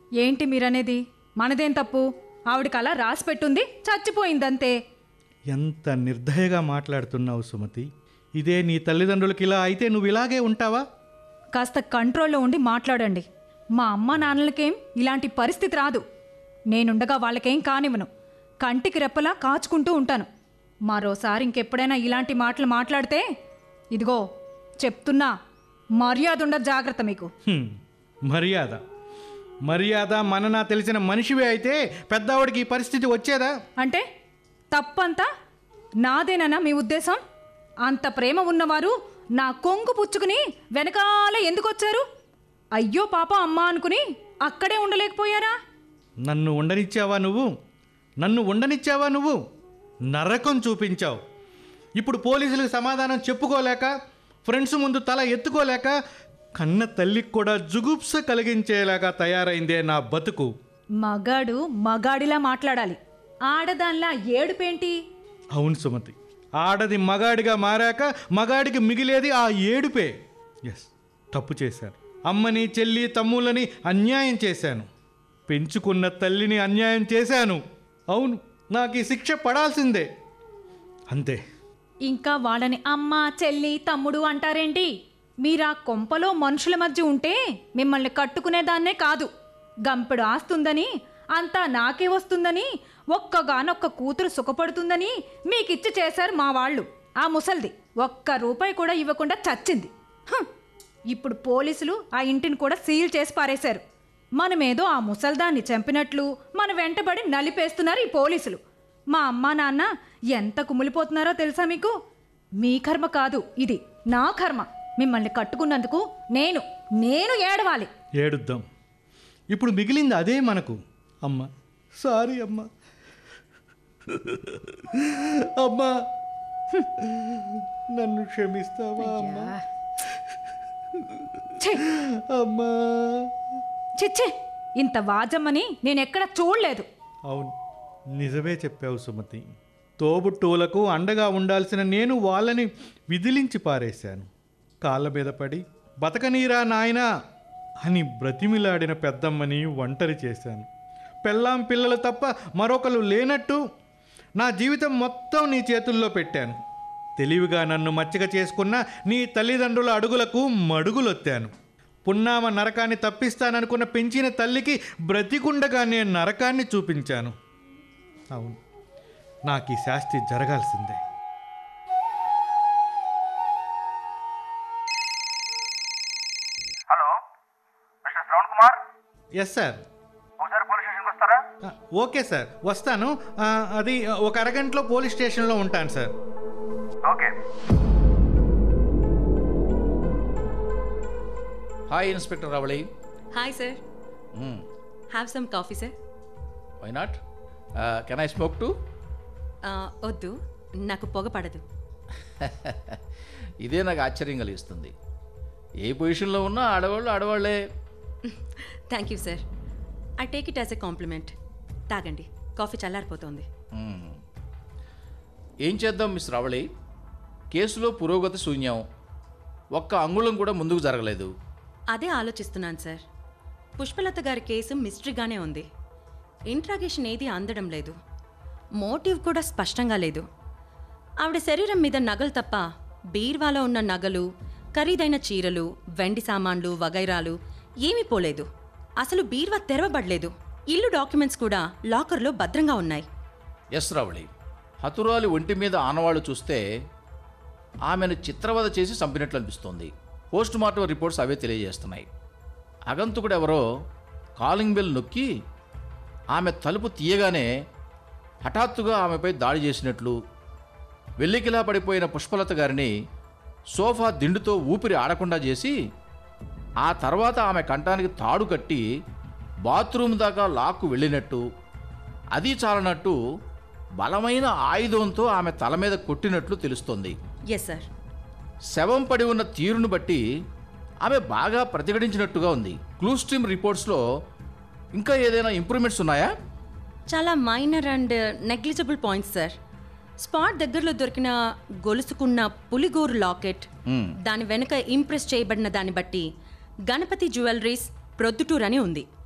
ఏంటి మీరనేది మనదేం తప్పు ఆవిడకి అలా రాసి పెట్టుంది చచ్చిపోయిందంతే ఎంత నిర్దయగా మాట్లాడుతున్నావు సుమతి ఇదే నీ తల్లిదండ్రులకి ఇలా అయితే నువ్వు ఇలాగే ఉంటావా కాస్త కంట్రోల్లో ఉండి మాట్లాడండి మా అమ్మ నాన్నలకేం ఇలాంటి పరిస్థితి రాదు నేనుండగా వాళ్ళకేం కానివ్వను కంటికి రెప్పలా కాచుకుంటూ ఉంటాను మరోసారి ఇంకెప్పుడైనా ఇలాంటి మాటలు మాట్లాడితే ఇదిగో చెప్తున్నా మర్యాద ఉండదు జాగ్రత్త మీకు హ్మ్, మర్యాద మర్యాద మననా తెలిసిన మనిషివే అయితే పెద్దవాడికి ఈ పరిస్థితి వచ్చేదా అంటే తప్పంతా నాదేనన్నా మీ ఉద్దేశం అంత ప్రేమ ఉన్నవారు నా కొంగు పుచ్చుకుని వెనకాల ఎందుకు వచ్చారు అయ్యో పాప అమ్మ అనుకుని అక్కడే ఉండలేకపోయారా నన్ను ఉండనిచ్చావా నువ్వు నన్ను ఉండనిచ్చావా నువ్వు నరకం చూపించావు ఇప్పుడు పోలీసులకు సమాధానం చెప్పుకోలేక ఫ్రెండ్స్ ముందు తల ఎత్తుకోలేక కన్న తల్లికి కూడా జుగుప్స కలిగించేలాగా తయారైందే నా బతుకు మగాడు మగాడిలా మాట్లాడాలి ఆడదానిలా ఏడుపేంటి అవును సుమతి ఆడది మగాడిగా మారాక మగాడికి మిగిలేది ఆ ఏడుపే ఎస్ తప్పు చేశాను అమ్మని చెల్లి తమ్ముళ్ళని అన్యాయం చేశాను పెంచుకున్న తల్లిని అన్యాయం చేశాను అవును నాకు ఈ శిక్ష పడాల్సిందే అంతే ఇంకా వాళ్ళని అమ్మ చెల్లి తమ్ముడు అంటారేంటి మీరా కొంపలో మనుషుల మధ్య ఉంటే మిమ్మల్ని కట్టుకునేదాన్నే కాదు గంపెడు ఆస్తుందని అంతా నాకే వస్తుందని ఒక్కగానొక్క కూతురు సుఖపడుతుందని మీకిచ్చి చేశారు మా వాళ్ళు ఆ ముసల్ది ఒక్క రూపాయి కూడా ఇవ్వకుండా చచ్చింది హ్! ఇప్పుడు పోలీసులు ఆ ఇంటిని కూడా సీల్ చేసి పారేశారు మనమేదో ఆ ముసల్దాన్ని చంపినట్లు మన వెంటబడి నలిపేస్తున్నారు ఈ పోలీసులు మా అమ్మా నాన్న ఎంత కుమిలిపోతున్నారో తెలుసా మీకు మీ కర్మ కాదు ఇది నా కర్మ మిమ్మల్ని కట్టుకున్నందుకు నేను నేను ఏడవాలి ఏడుద్దాం ఇప్పుడు మిగిలింది అదే మనకు అమ్మ సారీ అమ్మ అమ్మా నన్ను క్షమిస్తావా అమ్మా ఛీ! అమ్మా చిచ్చి ఇంత వాజమ్మని నేనెక్కడ చూడలేదు అవును నిజమే చెప్పావు సుమతి తోబుట్టువులకు అండగా ఉండాల్సిన నేను వాళ్ళని విదిలించి పారేశాను కాళ్ళ మీద పడి బతకనీరా నాయనా అని బ్రతిమిలాడిన పెద్దమ్మని ఒంటరి చేశాను పెళ్ళాం పిల్లలు తప్ప మరొకరు లేనట్టు నా జీవితం మొత్తం నీ చేతుల్లో పెట్టాను తెలివిగా నన్ను మచ్చిక చేసుకున్న నీ తల్లిదండ్రుల అడుగులకు మడుగులొత్తాను పున్నామ నరకాన్ని తప్పిస్తాననుకున్న పెంచిన తల్లికి బ్రతికుండగా నేను నరకాన్ని చూపించాను అవును నాకు ఈ శాస్తి జరగాల్సిందే hello mister Shravan Kumar yes sir ఒకసారి పోలీస్ స్టేషన్కి వస్తారా ఆ, ఓకే సార్ వస్తాను ఆ, అది ఒక అరగంటలో పోలీస్ స్టేషన్లో ఉంటాను sir okay hi inspector Ravali hi sir have some coffee sir why not can I smoke too వద్దు నాకు పొగ పడదు ఇదే నాకు ఆశ్చర్యం కలిగిస్తుంది ఏ పొజిషన్లో ఉన్నా ఆడవాళ్ళు ఆడవాళ్ళే thank you sir I take it as a compliment తాగండి కాఫీ చల్లారిపోతుంది మ్మ్. ఏం చేద్దాం మిస్ రవళి కేసులో పురోగతి శూన్యం ఒక్క అంగుళం కూడా ముందుకు జరగలేదు అదే ఆలోచిస్తున్నాను సార్ పుష్పలత గారి కేసు మిస్టరీగానే ఉంది ఇంట్రాగేషన్ ఏది అందడం లేదు మోటివ్ కూడా స్పష్టంగా లేదు ఆవిడ శరీరం మీద నగలు తప్ప బీర్వాలో ఉన్న నగలు ఖరీదైన చీరలు వెండి సామాన్లు వగైరాలు ఏమీ పోలేదు అసలు బీర్వా తెరవబడలేదు ఇల్లు డాక్యుమెంట్స్ కూడా లాకర్లో భద్రంగా ఉన్నాయి ఎస్ రవళి హతురాలి ఒంటి మీద ఆనవాళ్ళు చూస్తే ఆమెను చిత్రవద చేసి చంపినట్లు అనిపిస్తోంది పోస్ట్ మార్టం రిపోర్ట్స్ అవే తెలియజేస్తున్నాయి అగంతుకుడు ఎవరో కాలింగ్ బెల్ నొక్కి ఆమె తలుపు తీయగానే హఠాత్తుగా ఆమెపై దాడి చేసినట్లు వెల్లికిలా పడిపోయిన పుష్పలత గారిని సోఫా దిండుతో ఊపిరి ఆడకుండా చేసి ఆ తర్వాత ఆమె కంఠానికి తాడు కట్టి బాత్రూమ్ దాకా లాక్కు వెళ్ళినట్టు అది చాలనట్టు బలమైన ఆయుధంతో ఆమె తల మీద కొట్టినట్లు తెలుస్తోంది ఎస్ సార్ శవం పడి ఉన్న తీరును బట్టి ఆమె బాగా ప్రతిఘటించినట్టుగా ఉంది క్లూస్ట్రీమ్ రిపోర్ట్స్లో ఇంకా ఏదైనా ఇంప్రూవ్మెంట్స్ ఉన్నాయా చాలా minor and negligible points sir spot దగ్గరలో దొరికిన గొలుసుకున్న పులిగోరు లాకెట్ మ్మ్. దాని వెనుక ఇంప్రెస్ చేయబడిన దాన్ని బట్టి గణపతి జ్యువెలరీస్ ప్రొద్దుటూర్ అని ఉంది